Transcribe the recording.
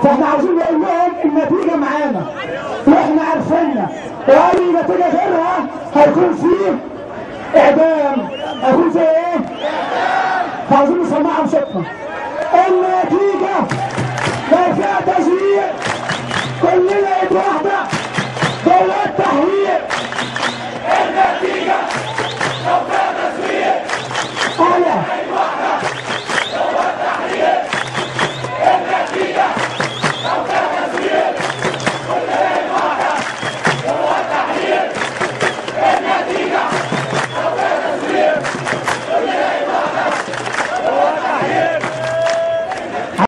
فاحنا عاوزين نقول لهم النتيجه معانا واحنا عارفينها واي نتيجه غيرها هيكون فيه اعدام هيكون فيه ايه؟ فعاوزين نسمعهم صوتنا النتيجه لا فيها تزوير كلنا ايد واحده جوه التحويل